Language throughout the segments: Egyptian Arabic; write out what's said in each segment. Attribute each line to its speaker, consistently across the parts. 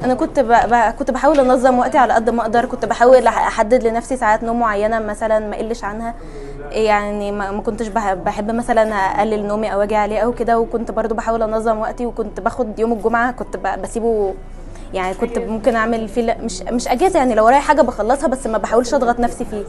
Speaker 1: انا كنت ب... ب... كنت بحاول انظم وقتي على قد ما اقدر كنت بحاول أح- احدد لنفسي ساعات نوم معينه مثلا ما اقلش عنها يعني ما, ما كنتش بح- بحب مثلا اقلل نومي او اجي عليه او كده وكنت برضو بحاول انظم وقتي وكنت باخد يوم الجمعه كنت ب... بسيبه يعني كنت ممكن اعمل فيه لا- مش مش اجازه يعني لو ورايا حاجه بخلصها بس ما بحاولش اضغط نفسي فيه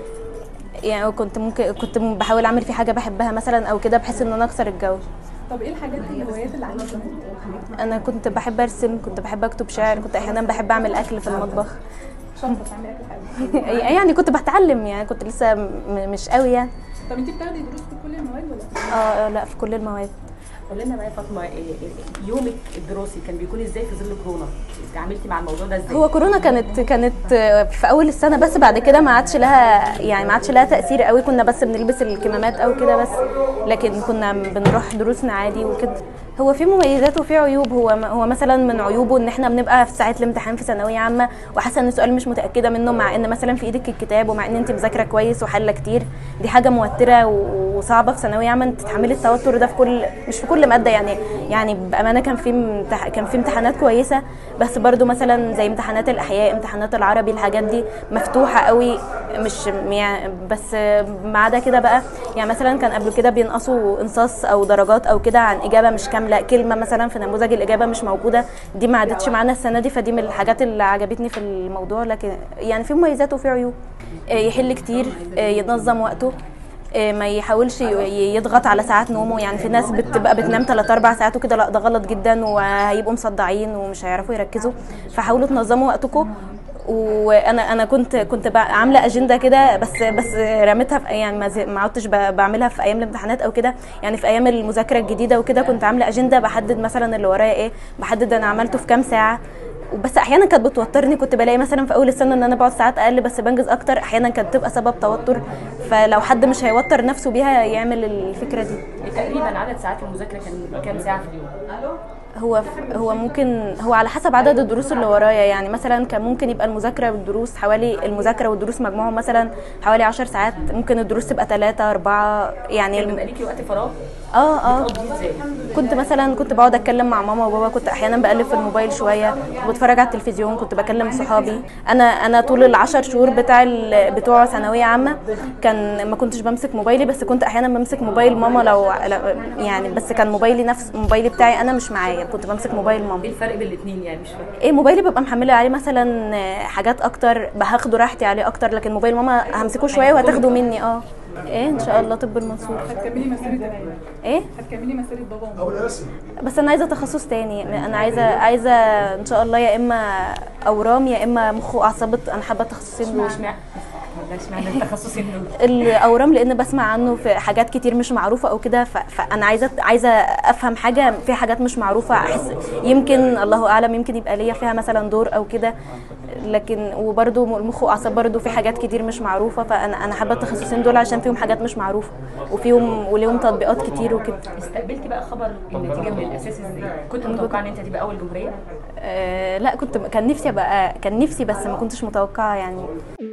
Speaker 1: يعني كنت ممكن كنت بحاول اعمل فيه حاجه بحبها مثلا او كده بحيث ان انا اكسر الجو
Speaker 2: طب ايه الحاجات الهوايات اللي عندك
Speaker 1: انا كنت بحب ارسم كنت بحب اكتب شعر كنت احيانا بحب اعمل اكل في المطبخ
Speaker 2: شاطره تعملي اكل حلو
Speaker 1: يعني كنت بتعلم يعني كنت لسه م- مش قوي يعني
Speaker 2: طب انت بتاخدي دروس في كل المواد ولا
Speaker 1: اه آه، لا في كل المواد
Speaker 3: قول لنا بقى يا فاطمه إيه- إيه- يومك الدراسي كان بيكون ازاي في ظل كورونا؟ اتعاملتي مع الموضوع ده ازاي؟
Speaker 1: هو كورونا كانت كانت في اول السنه بس بعد كده ما عادش لها يعني ما عادش لها تاثير قوي كنا بس بنلبس الكمامات او كده بس لكن كنا بنروح دروسنا عادي وكده هو في مميزات وفي عيوب هو هو مثلا من عيوبه ان احنا بنبقى في ساعه الامتحان في ثانويه عامه وحاسه ان السؤال مش متاكده منه مع ان مثلا في ايدك الكتاب ومع ان انت مذاكره كويس وحله كتير دي حاجه موتره و- وصعبه في ثانويه عامه انت تتحملي التوتر ده في كل مش في كل ماده يعني يعني بامانه كان في امتح... كان في امتحانات كويسه بس برضو مثلا زي امتحانات الاحياء امتحانات العربي الحاجات دي مفتوحه قوي مش يعني بس ما عدا كده بقى يعني مثلا كان قبل كده بينقصوا انصاص او درجات او كده عن اجابه مش كامله كلمه مثلا في نموذج الاجابه مش موجوده دي ما عادتش معانا السنه دي فدي من الحاجات اللي عجبتني في الموضوع لكن يعني في مميزات وفي عيوب آه، يحل كتير آه، ينظم وقته آه، ما يحاولش ي- يضغط على ساعات نومه يعني في ناس بتبقى بتنام 3 4 ساعات وكده لا ده غلط جدا وهيبقوا مصدعين ومش هيعرفوا يركزوا فحاولوا تنظموا وقتكم وانا انا كنت كنت بع- عامله اجنده كده بس بس رميتها في يعني ما زي- ما عدتش ب- بعملها في ايام الامتحانات او كده يعني في ايام المذاكره الجديده وكده كنت عامله اجنده بحدد مثلا اللي ورايا ايه بحدد انا عملته في كام ساعه وبس احيانا كانت بتوترني كنت بلاقي مثلا في اول السنه ان انا بقعد ساعات اقل بس بنجز اكتر احيانا كانت تبقى سبب توتر فلو حد مش هيوتر نفسه بيها يعمل الفكره دي
Speaker 3: تقريبا عدد ساعات المذاكره كان كام ساعه في اليوم؟
Speaker 1: هو هو ممكن هو على حسب عدد الدروس اللي ورايا يعني مثلا كان ممكن يبقى المذاكره والدروس حوالي المذاكره والدروس مجموعهم مثلا حوالي 10 ساعات ممكن الدروس تبقى 3 4 يعني
Speaker 3: كان بيبقى
Speaker 1: الم...
Speaker 3: ليكي وقت فراغ
Speaker 1: اه اه
Speaker 3: بتقضيه ازاي؟
Speaker 1: كنت مثلا كنت بقعد اتكلم مع ماما وبابا كنت احيانا بقلب في الموبايل شويه كنت بتفرج على التلفزيون كنت بكلم صحابي انا انا طول العشر شهور بتاع ال- بتوع ثانويه عامه كان ما كنتش بمسك موبايلي بس كنت احيانا بمسك موبايل ماما لو لو- يعني بس كان موبايلي نفس موبايلي بتاعي انا مش معايا كنت بمسك موبايل ماما
Speaker 3: ايه الفرق بين الاثنين يعني مش فاهمه
Speaker 1: ايه موبايلي ببقى محمله عليه مثلا حاجات اكتر هاخده راحتي عليه اكتر لكن موبايل ماما همسكه شويه وهتاخده مني اه ايه ان شاء الله طب المنصور
Speaker 2: هتكملي مسيره
Speaker 1: ايه
Speaker 2: هتكملي مسيره بابا وماما
Speaker 1: بس انا عايزه تخصص تاني انا عايزه عايزه ان شاء الله يا اما اورام يا اما مخ واعصاب انا حابه التخصصين دول
Speaker 3: اشمعنى اشمعنى التخصص انه
Speaker 1: الاورام لان بسمع عنه في حاجات كتير مش معروفه او كده ف- فانا عايزه عايزه افهم حاجه في حاجات مش معروفه احس يمكن الله اعلم يمكن يبقى ليا فيها مثلا دور او كده لكن وبرده المخ واعصاب برده في حاجات كتير مش معروفه فانا انا حابه التخصصين دول عشان فيهم حاجات مش معروفه وفيهم وليهم تطبيقات كتير وكده
Speaker 3: استقبلتي بقى خبر النتيجه من الاساس ازاي؟ كنت متوقعه ان انت هتبقى اول جمهوريه؟
Speaker 1: آه لا كنت كان نفسي ابقى كان نفسي بس ما كنتش متوقعه يعني